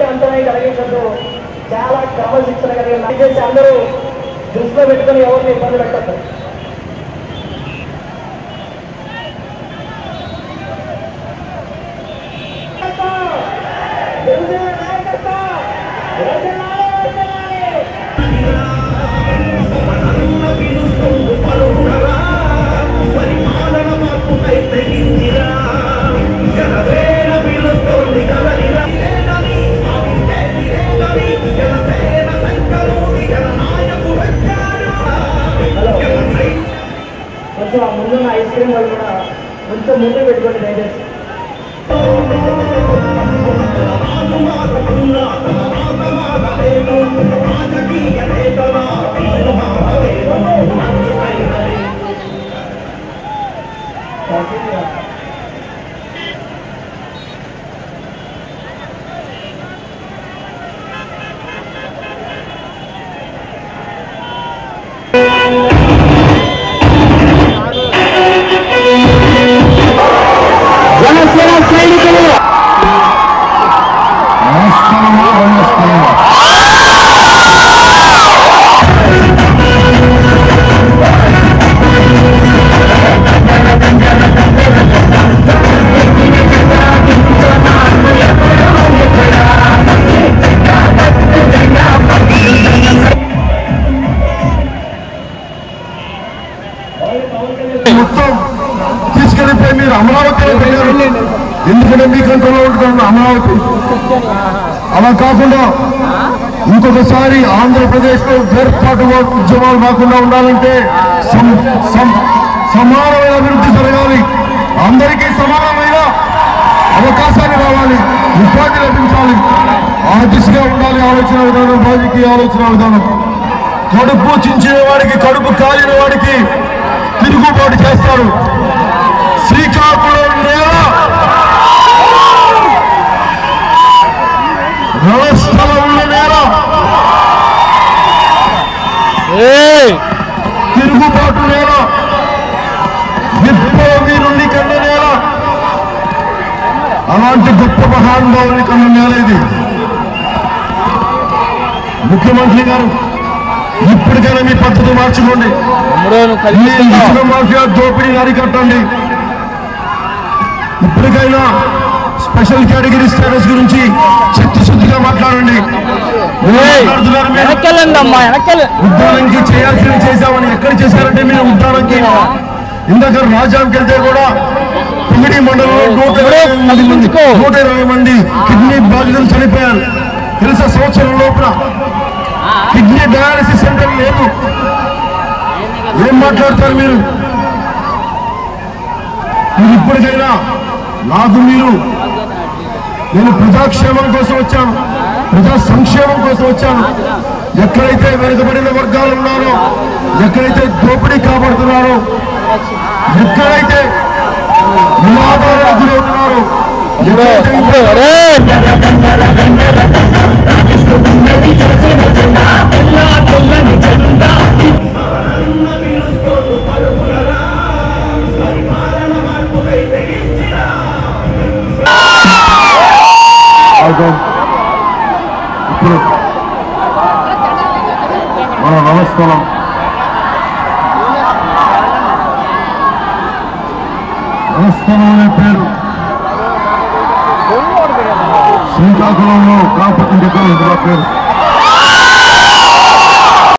అంతనే కలిగించద్దు చాలా క్రమశిక్షణ కలిగిన దయచేసి అందరూ దృష్టిలో పెట్టుకుని ఎవరిని ఇబ్బంది పెట్టద్దు కొంచెం ఆ ముందున్న ఐస్ క్రీమ్ వాళ్ళు కూడా కొంచెం ముందు పెట్టుకోండి దయచేసి జనసేన సైనికులు మొత్తం తీసుకెళ్ళిపోయి మీరు అమరావతి పోయారు ఎందుకంటే మీ కంట్రోల్లో ఉంటుంది అమరావతి అలా కాకుండా ఇంకొకసారి ఆంధ్రప్రదేశ్ లో వేర్పాటు ఉద్యమాలు రాకుండా ఉండాలంటే సం- సం- సమానమైన అభివృద్ధి జరగాలి అందరికీ సమానమైన అవకాశాలు రావాలి ఉపాధి లభించాలి ఆ దిశగా ఉండాలి ఆలోచన విధానం రాజకీయ ఆలోచన విధానం కడుపు చించిన వాడికి కడుపు కాలిన వాడికి తిరుగుబాటు చేస్తారు శ్రీకాకుళం నేల రణస్థలం ఉన్న నేల తిరుగుబాటు నేల విప్లవి నుండి కన్న నేల అలాంటి గొప్ప మహానుభావుని కన్న నేల ఇది ముఖ్యమంత్రి గారు ఇప్పటికైనా మీ పద్ధతి మార్చుకోండి ఈ ఇసుక మాఫియా దోపిడీని అరికట్టండి ఇప్పటికైనా స్పెషల్ కేటగిరీ స్టేటస్ గురించి చిత్తశుద్ధిగా మాట్లాడండి మాట్లాడుతున్నారు మీరు. వెనకెళ్ళండి అమ్మా వెనకెళ్ళ ఉద్దానంకి చేయాల్సినవి చేశామని ఎక్కడ చేశారంటే మీరు ఉద్దానంకి ఇందాక రాజాంకి వెళ్తే కూడా తుమ్మిడి మండలంలో నూట ఇరవై మంది మంది నూట ఇరవై మంది కిడ్నీ బాధితులు చనిపోయారు తెలుసా సంవత్సరం లోపల కిడ్నీ డయాలసిస్ సెంటర్ లేదు ఏం మాట్లాడతారు మీరు మీరు ఇప్పటికైనా నాకు మీరు నేను ప్రజాక్షేమం కోసం వచ్చాను ప్రజా సంక్షేమం కోసం వచ్చాను ఎక్కడైతే వెనుకబడిన వర్గాలు ఉన్నారో ఎక్కడైతే దోపిడీ కాపాడుతున్నారో ఎక్కడైతే వివాదాలకు గురవుతున్నారో ఎక్కడైతే అయితే ఇప్పుడు మన నమస్కారం నమస్కారం అనే పేరు శ్రీకాకుళంలో కాకపోతే ఇంకెక్కడ పేరు